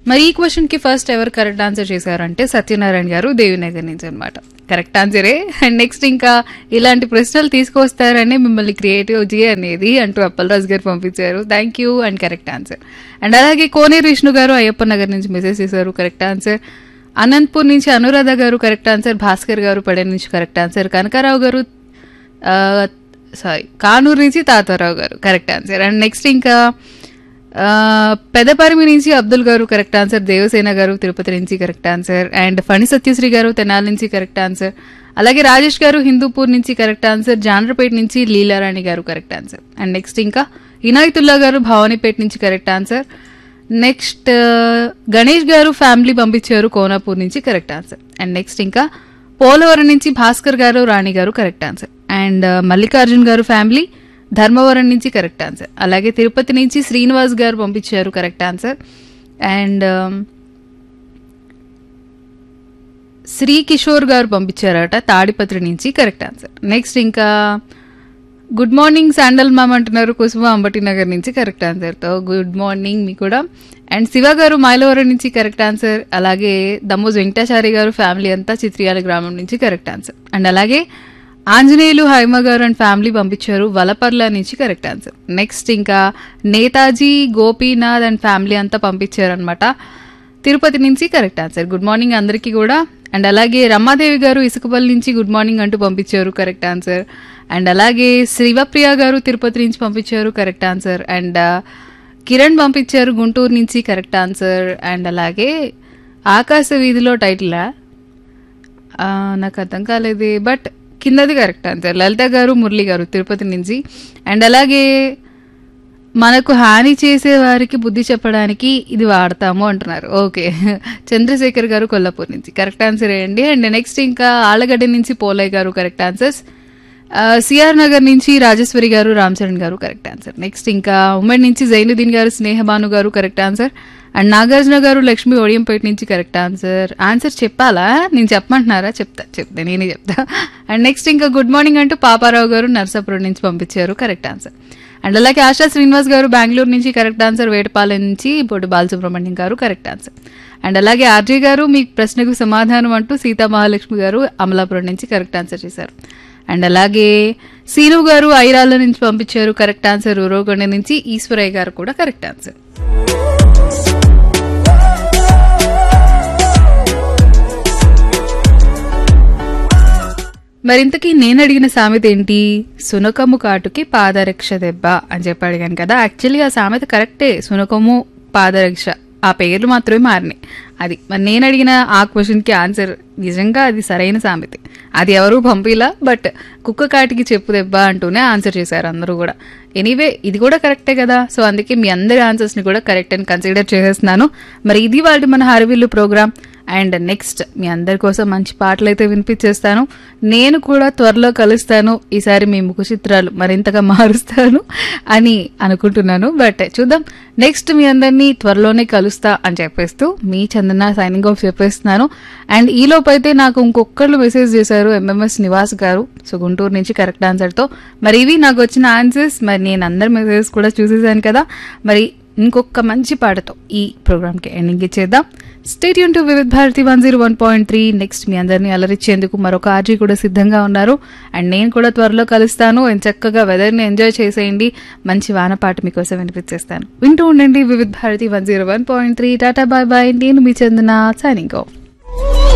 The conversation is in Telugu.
మరి ఈ క్వశ్చన్ కి ఫస్ట్ ఎవరు కరెక్ట్ ఆన్సర్ చేశారంటే సత్యనారాయణ గారు దేవినగర్ నుంచి అనమాట కరెక్ట్ ఆన్సరే అండ్ నెక్స్ట్ ఇంకా ఇలాంటి ప్రశ్నలు తీసుకొస్తారని మిమ్మల్ని క్రియేటివ్ జీ అనేది అంటూ అప్పలరాజు గారు పంపించారు thank you and correct answer and అలాగే కోనేరు విష్ణు గారు అయ్యప్ప నగర్ నుంచి మెసేజ్ చేశారు కరెక్ట్ ఆన్సర్ అనంతపూర్ నుంచి అనురాధ గారు కరెక్ట్ ఆన్సర్ భాస్కర్ గారు పడే నుంచి కరెక్ట్ ఆన్సర్ కనకారావు గారు సారీ కానూరు నుంచి తాతారావు గారు కరెక్ట్ ఆన్సర్ అండ్ నెక్స్ట్ ఇంకా ఆ, పెదపరిమి నుంచి అబ్దుల్ గారు కరెక్ట్ ఆన్సర్ దేవసేన గారు తిరుపతి నుంచి correct answer and Phani Satyasri garu Tenali నుంచి కరెక్ట్ ఆన్సర్ అలాగే రాజేష్ గారు హిందూపూర్ నుంచి కరెక్ట్ ఆన్సర్ జాండ్రపేట నుంచి లీలారాణి గారు కరెక్ట్ ఆన్సర్ అండ్ నెక్స్ట్ ఇంకా ఇనాయతుల్లా గారు భవానీపేట నుంచి కరెక్ట్ ఆన్సర్ నెక్స్ట్ గణేష్ గారు ఫ్యామిలీ పంపించారు కోనాపూర్ నుంచి కరెక్ట్ ఆన్సర్ అండ్ నెక్స్ట్ ఇంకా పోలవరం నుంచి భాస్కర్ గారు రాణి గారు కరెక్ట్ ఆన్సర్ అండ్ మల్లికార్జున్ గారు ఫ్యామిలీ ధర్మవరం నుంచి కరెక్ట్ ఆన్సర్ అలాగే తిరుపతి నుంచి శ్రీనివాస్ గారు పంపించారు correct answer and Sri Kishore garu పంపించారట తాడిపత్రి నుంచి కరెక్ట్ ఆన్సర్ నెక్స్ట్ ఇంకా గుడ్ మార్నింగ్ శాండల్ మామ్ అంటున్నారు కుసుమ అంబటి నగర్ నుంచి కరెక్ట్ ఆన్సర్తో గుడ్ మార్నింగ్ మీ కూడా అండ్ శివ గారు మైలవరం నుంచి కరెక్ట్ ఆన్సర్ అలాగే దమ్మోజ్ వెంకటాచారి గారు ఫ్యామిలీ అంతా చిత్రియాల గ్రామం నుంచి కరెక్ట్ ఆన్సర్ అండ్ అలాగే ఆంజనేయులు హైమ గారు అండ్ ఫ్యామిలీ పంపించారు వలపర్ల నుంచి కరెక్ట్ ఆన్సర్ నెక్స్ట్ ఇంకా నేతాజీ గోపీనాథ్ అండ్ ఫ్యామిలీ అంతా పంపించారు అనమాట తిరుపతి నుంచి కరెక్ట్ ఆన్సర్ గుడ్ మార్నింగ్ అందరికీ కూడా అండ్ అలాగే రమాదేవి గారు ఇసుకపల్లి నుంచి గుడ్ మార్నింగ్ అంటూ పంపించారు కరెక్ట్ ఆన్సర్ అండ్ అలాగే శివప్రియ గారు తిరుపతి నుంచి పంపించారు కరెక్ట్ ఆన్సర్ అండ్ కిరణ్ పంపించారు గుంటూరు నుంచి కరెక్ట్ ఆన్సర్ అండ్ అలాగే ఆకాశ వీధిలో టైటిలా ఆ, నాకు అర్థం కాలేదు బట్ కిందది కరెక్ట్ ఆన్సర్ లలిత గారు మురళి గారు తిరుపతి నుంచి అండ్ అలాగే మనకు హాని చేసే వారికి బుద్ధి చెప్పడానికి ఇది వాడతాము అంటున్నారు ఓకే చంద్రశేఖర్ గారు కొల్లాపూర్ నుంచి కరెక్ట్ ఆన్సర్ వేయండి అండ్ నెక్స్ట్ ఇంకా ఆళ్ళగడ్డ నుంచి పోలయ్య గారు కరెక్ట్ ఆన్సర్స్ సిఆర్ నగర్ నుంచి రాజేశ్వరి గారు రామచరణ్ గారు కరెక్ట్ ఆన్సర్ నెక్స్ట్ ఇంకా ఉమ్మడి నుంచి జైనుద్దీన్ గారు స్నేహబాను గారు కరెక్ట్ ఆన్సర్ అండ్ నాగార్జున గారు లక్ష్మి ఒడియంపేట నుంచి కరెక్ట్ ఆన్సర్ ఆన్సర్ చెప్పాలా నేను చెప్పమంటున్నారా చెప్తా చెప్తా నేనే చెప్తా అండ్ నెక్స్ట్ ఇంకా గుడ్ మార్నింగ్ అంటూ పాపారావు గారు నర్సాపురం నుంచి పంపించారు కరెక్ట్ ఆన్సర్ అండ్ అలాగే ఆశా శ్రీనివాస్ గారు బెంగళూరు నుంచి కరెక్ట్ ఆన్సర్ వేటపాలెం నుంచి Boddu Balasubrahmanyam garu correct answer and అలాగే ఆర్జే గారు మీ ప్రశ్నకు సమాధానం అంటూ సీతా మహాలక్ష్మి గారు అమలాపురం నుంచి కరెక్ట్ ఆన్సర్ చేశారు అండ్ అలాగే సీను గారు ఐరాల నుంచి పంపించారు కరెక్ట్ ఆన్సర్ ఉరోగొండ నుంచి ఈశ్వరయ్య గారు కూడా కరెక్ట్ ఆన్సర్ మరింతకీ నేను అడిగిన సామెత ఏంటి సునకము కాటుకి పాదరక్ష దెబ్బ అని చెప్పి అడిగాను కదా యాక్చువల్లీ ఆ సామెత కరెక్టే సునకము పాదరక్ష ఆ పేర్లు మాత్రమే మారినాయి అది మరి నేను అడిగిన ఆ క్వశ్చన్కి ఆన్సర్ నిజంగా అది సరైన సామెత అది ఎవరు పంపిలా బట్ కుక్క కాటికి చెప్పు దెబ్బ అంటూనే ఆన్సర్ చేశారు అందరూ కూడా ఎనీవే ఇది కూడా కరెక్టే కదా సో అందుకే మీ అందరి ఆన్సర్స్ని కూడా కరెక్ట్ అని కన్సిడర్ చేసేస్తున్నాను మరి ఇది వాళ్ళ మన హరివిల్లు ప్రోగ్రామ్ అండ్ నెక్స్ట్ మీ అందరి కోసం మంచి పాటలు అయితే వినిపించేస్తాను నేను కూడా త్వరలో కలుస్తాను ఈసారి మీ ముఖ చిత్రాలు మరింతగా మారుస్తాను అని అనుకుంటున్నాను బట్ చూద్దాం నెక్స్ట్ మీ అందరినీ త్వరలోనే కలుస్తా అని చెప్పేస్తూ మీ చందన సైనింగ్ ఆఫ్ చెప్పేస్తున్నాను అండ్ ఈ లోపైతే నాకు ఇంకొకళ్ళు మెసేజ్ చేశారు ఎంఎంఎస్ నివాస్ గారు సో గుంటూరు నుంచి కరెక్ట్ ఆన్సర్తో మరి ఇవి నాకు వచ్చిన ఆన్సర్స్ మరి నేను అందరి మెసేజెస్ కూడా చూసేసాను కదా మరి ఇంకొక మంచి పాటతో ఈ ప్రోగ్రామ్కి ఎండింగ్ ఇచ్చేద్దాం స్టేట్ యూన్ to Vividh Bharati one zero one point three next మీ అందరినీ అలరించేందుకు మరొక ఆర్జీ కూడా సిద్ధంగా ఉన్నారు అండ్ నేను కూడా త్వరలో కలుస్తాను అండ్ చక్కగా వెదర్ని ఎంజాయ్ చేసేయండి మంచి వాన పాట మీకోసం వినిపించేస్తాను వింటూ ఉండండి Vividh Bharati one zero one point three ta ta bye bye నేను మీ చందన సైనింగ్ ఆఫ్